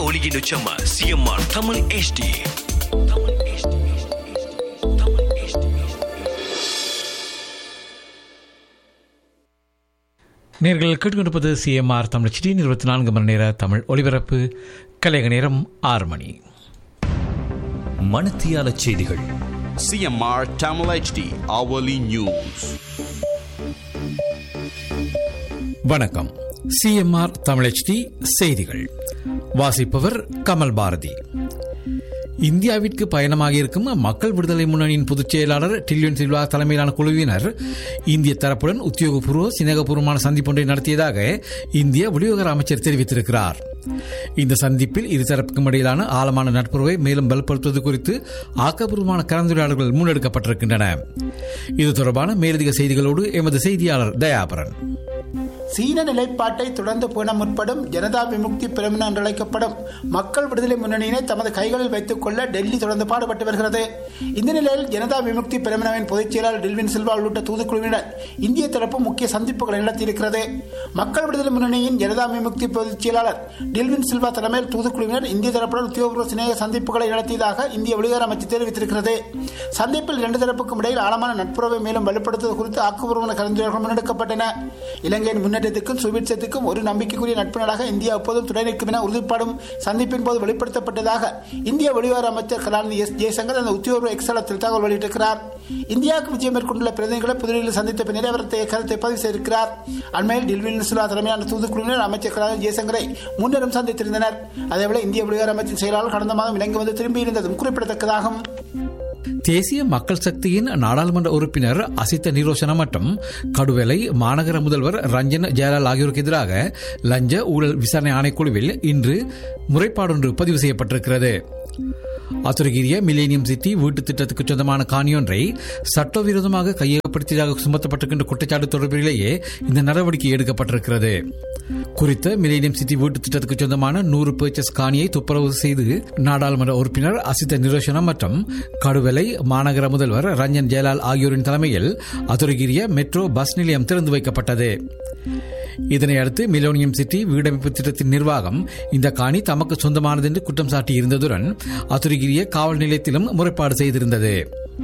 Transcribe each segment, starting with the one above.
ஒலியின் உச்சம் CMR Tamil HD Tamil HD Tamil HD நேர்கள் கேட்டுக்கொண்டிருப்பது சிஎம்ஆர் தமிழ் சிடி இருபத்தி நான்கு மணி நேர தமிழ் ஒலிபரப்பு கலைக நேரம் ஆறு மணி மணத்தியால செய்திகள் CMR Tamil HD hourly news. வணக்கம் சிஎம்ஆர் தமிழ் HD செய்திகள் வாசிப்பவர் கமல் பாரதி இந்தியாவிற்கு பயணமாக இருக்கும் மக்கள் விடுதலை முன்னணியின் பொதுச் செயலாளர் டில்லியன் சில்வா தலைமையிலான குழுவினர் இந்திய தரப்புடன் உத்தியோகபூர்வ சிநேகபூர்வமான சந்திப்பொன்றை நடத்தியதாக இந்திய வெளியுறவு அமைச்சர் தெரிவித்திருக்கிறார் இந்த சந்திப்பில் இருதரப்புக்கும் இடையிலான ஆழமான நட்புறவை மேலும் பலப்படுத்துவது குறித்து ஆக்கப்பூர்வமான கலந்துரையாடல்கள் முன்னெடுக்கப்பட்டிருக்கின்றன இது தொடர்பான மேலதிக செய்திகளோடு எமது செய்தியாளர் தயாபரன் சீன நிலைப்பாட்டை தொடர்ந்து பேண முற்படும் ஜனதா விமுக்தி பிரமுன என்று அழைக்கப்படும் மக்கள் விடுதலை முன்னணியினை தமது கைகளில் வைத்துக் கொள்ள டெல்லி தொடர்ந்து பாடுபட்டு வருகிறது இந்த நிலையில் ஜனதா விமுக்தி பிரமுனவின் பொதுச் செயலாளர் டில்வின் சில்வா உள்ளிட்ட தூதுக்குழுவினர் இந்திய தரப்பு முக்கிய சந்திப்புகளை நடத்தியிருக்கிறது மக்கள் விடுதலை முன்னணியின் ஜனதா விமுக்தி பொதுச் செயலாளர் டில்வின் சில்வா தலைமையில் தூதுக்குழுவினர் இந்திய தரப்புடன் உத்தியோகபூர்வ சிநேக சந்திப்புகளை நடத்தியதாக இந்திய வெளியுறவு அமைச்சு தெரிவித்திருக்கிறது சந்திப்பில் இரண்டு தரப்புக்கும் இடையில் ஆழமான நட்புறவை மேலும் வலுப்படுத்துவது குறித்து ஆக்கப்பூர்வமான கலந்துரையாடல்கள் முன்னெடுக்கப்பட்டன இலங்கையின் முன்னேற்றத்துக்கும் சுபிட்சத்துக்கும் ஒரு நம்பிக்கைக்குரிய நட்பு நாடாக இந்தியா எப்போதும் துணை நிற்கும் என உறுதிப்பாடும் சந்திப்பின் போது வெளிப்படுத்தப்பட்டதாக இந்திய வெளியுறவு அமைச்சர் கலாநிதி எஸ் ஜெய்சங்கர் அந்த உத்தியோக எக்ஸலத்தில் தகவல் வெளியிட்டிருக்கிறார் இந்தியாவுக்கு விஜயம் மேற்கொண்டுள்ள பிரதிநிதிகளை புதுடில்லியில் சந்தித்த பின்னர் அவர் தே- கருத்தை பதிவு செய்திருக்கிறார் அண்மையில் டில்வின் சில்வா தலைமையிலான தூதுக்குழுவினர் அமைச்சர் கலாநிதி ஜெய்சங்கரை முன்னரும் சந்தித்திருந்தனர் அதேவேளை இந்திய வெளியுறவு அமைச்சின் செயலாளர் கடந்த மாதம் இலங்கை வந்து திரும்பியிருந்ததும் குறிப்பிடத்தக்கதாகும் தேசிய மக்கள் சக்தியின் நாடாளுமன்ற உறுப்பினர் அசித்த நிரோஷன மற்றும் கடுவெலை மாநகர முதல்வர் ரஞ்சன் ஜெயலால் ஆகியோருக்கு எதிராக லஞ்ச ஊழல் விசாரணை ஆணைக்குழுவில் இன்று முறைப்பாடொன்று பதிவு செய்யப்பட்டிருக்கிறது அத்துரகிரிய மில்லேனியம் சிட்டி வீட்டு திட்டத்துக்கு சொந்தமான காணியொன்றை சட்டவிரோதமாக கையகப்படுத்தியதாக சுமத்தப்பட்டிருக்கின்ற குற்றச்சாட்டு தொடர்பிலேயே இந்த நடவடிக்கை எடுக்கப்பட்டிருக்கிறது குறித்த மில்லேனியம் சிட்டி வீட்டு திட்டத்துக்கு சொந்தமான நூறு பர்ச்சஸ் காணியை துப்புரவு செய்து நாடாளுமன்ற உறுப்பினர் அசித்த நிரோஷனம் மற்றும் கடுவெலை மாநகர முதல்வர் ரஞ்சன் ஜெயலால் ஆகியோரின் தலைமையில் அதுரகிரிய மெட்ரோ பஸ் நிலையம் திறந்து வைக்கப்பட்டது இதனை அடுத்து மிலோனியம் சிட்டி வீடமைப்பு திட்டத்தின் நிர்வாகம் இந்த காணி தமக்கு சொந்தமானது என்று குற்றம் சாட்டி இருந்ததுடன் அதுரகிரிய காவல் நிலையத்திலும் முறைப்பாடு செய்திருந்தது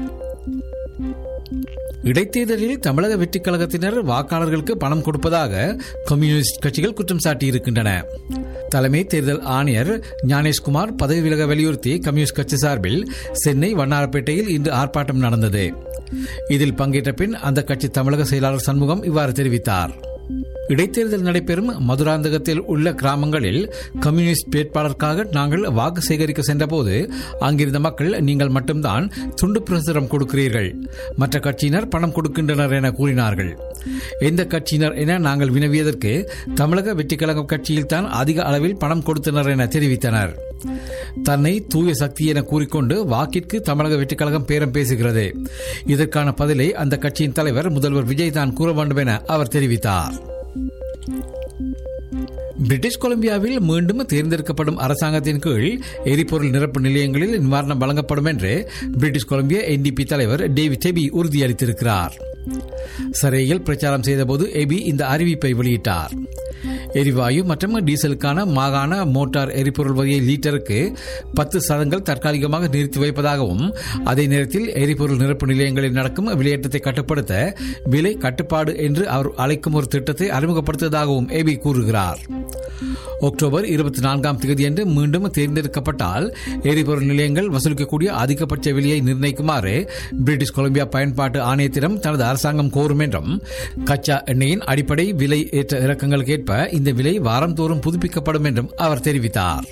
இடைத்தேர்தலில் தமிழக வெற்றிக் கழகத்தினர் வாக்காளர்களுக்கு பணம் கொடுப்பதாக கம்யூனிஸ்ட் கட்சிகள் குற்றம் சாட்டியிருக்கின்றன தலைமை தேர்தல் ஆணையர் ஞானேஷ்குமார் பதவி விலக வலியுறுத்தி கம்யூனிஸ்ட் கட்சி சார்பில் சென்னை வண்ணாரப்பேட்டையில் இன்று ஆர்ப்பாட்டம் நடந்தது இதில் பங்கேற்ற பின் அந்த கட்சி தமிழக செயலாளர் சண்முகம் இவ்வாறு தெரிவித்தார் இடைத்தேர்தல் நடைபெறும் மதுராந்தகத்தில் உள்ள கிராமங்களில் கம்யூனிஸ்ட் வேட்பாளருக்காக நாங்கள் வாக்கு சேகரிக்க சென்றபோது அங்கிருந்த மக்கள் நீங்கள் மட்டும்தான் துண்டு பிரசுரம் கொடுக்கிறீர்கள் மற்ற கட்சியினர் பணம் கொடுக்கின்றனர் என கூறினார்கள் எந்த கட்சியினர் என நாங்கள் வினவியதற்கு தமிழக வெற்றிக்கழகம் கட்சியில் தான் அதிக அளவில் பணம் கொடுத்தனர் என தெரிவித்தனர் தன்னை தூய சக்தி என கூறிக்கொண்டு வாக்கிற்கு தமிழக வெற்றிக்கழகம் பேரம் பேசுகிறது இதற்கான பதிலை அந்த கட்சியின் தலைவர் முதல்வர் விஜய் தான் கூற வேண்டும் என அவர் தெரிவித்தார் பிரிட்டிஷ் கொலம்பியாவில் மீண்டும் தேர்ந்தெடுக்கப்படும் அரசாங்கத்தின் கீழ் எரிபொருள் நிரப்பு நிலையங்களில் நிவாரணம் வழங்கப்படும் என்று பிரிட்டிஷ் கொலம்பியா என்டிபி தலைவர் டேவிட் டெபி உறுதியளித்திருக்கிறார் சரையில் பிரச்சாரம் செய்தபோது எபி இந்த அறிவிப்பை வெளியிட்டார் எரிவாயு மற்றும் டீசலுக்கான மாகாண மோட்டார் எரிபொருள் வகையை லீட்டருக்கு பத்து சதங்கள் தற்காலிகமாக நிறுத்தி வைப்பதாகவும் அதே நேரத்தில் எரிபொருள் நிரப்பு நிலையங்களில் நடக்கும் விலையேற்றத்தை கட்டுப்படுத்த விலை கட்டுப்பாடு என்று அவர் அழைக்கும் ஒரு திட்டத்தை அறிமுகப்படுத்துவதாகவும் ஏபி கூறுகிறார் அக்டோபர் இருபத்தி நான்காம் தேதியன்று மீண்டும் தேர்ந்தெடுக்கப்பட்டால் எரிபொருள் நிலையங்கள் வசூலிக்கக்கூடிய அதிகபட்ச விலையை நிர்ணயிக்குமாறு பிரிட்டிஷ் கொலம்பியா பயன்பாட்டு ஆணையத்திடம் தனது அரசாங்கம் கோரும் என்றும் கச்சா எண்ணெயின் அடிப்படை விலை ஏற்ற இறக்கங்களுக்கு ஏற்ப இந்த விலை வாரந்தோறும் புதுப்பிக்கப்படும் என்றும் அவர் தெரிவித்தார்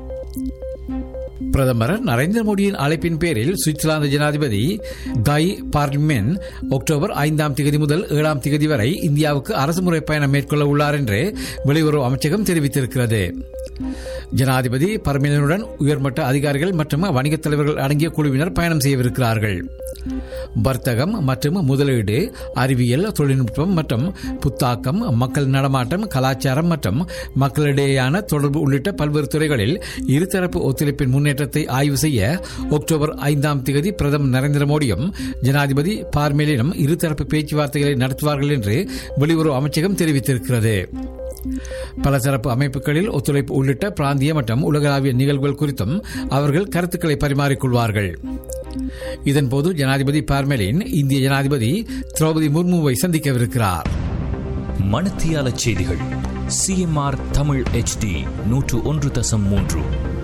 பிரதமர் நரேந்திர மோடியின் அழைப்பின் பேரில் சுவிட்சர்லாந்து ஜனாதிபதி கை பார்லிமென் அக்டோபர் ஐந்தாம் தேதி முதல் ஏழாம் தேதி வரை இந்தியாவுக்கு அரசுமுறை பயணம் மேற்கொள்ள உள்ளார் என்று வெளியுறவு அமைச்சகம் தெரிவித்திருக்கிறது ஜனாதிபதி பர்மிலனுடன் உயர்மட்ட அதிகாரிகள் மற்றும் வணிகத் தலைவர்கள் அடங்கிய குழுவினர் பயணம் செய்யவிருக்கிறார்கள் வர்த்தகம் மற்றும் முதலீடு அறிவியல் தொழில்நுட்பம் மற்றும் புத்தாக்கம் மக்கள் நடமாட்டம் கலாச்சாரம் மற்றும் மக்களிடையேயான தொடர்பு உள்ளிட்ட பல்வேறு துறைகளில் இருதரப்பு ஒத்துழைப்பின் முன்னேற்றத்தை ஆய்வு செய்ய அக்டோபர் ஐந்தாம் தேதி பிரதமர் நரேந்திர மோடியும் ஜனாதிபதி பார்மேலினும் இருதரப்பு பேச்சுவார்த்தைகளை நடத்துவார்கள் என்று வெளியுறவு அமைச்சகம் தெரிவித்திருக்கிறது பலதரப்பு அமைப்புகளில் ஒத்துழைப்பு உள்ளிட்ட பிராந்திய மற்றும் உலகளாவிய நிகழ்வுகள் குறித்தும் அவர்கள் கருத்துக்களை பரிமாறிக்கொள்வார்கள் இதன்போது ஜனாதிபதி பார்மெலின் இந்திய ஜனாதிபதி திரௌபதி முர்முவை சந்திக்கவிருக்கிறார் மணத்தியால செய்திகள் சிஎம்ஆர் தமிழ் HD நூற்று ஒன்று தசம் மூன்று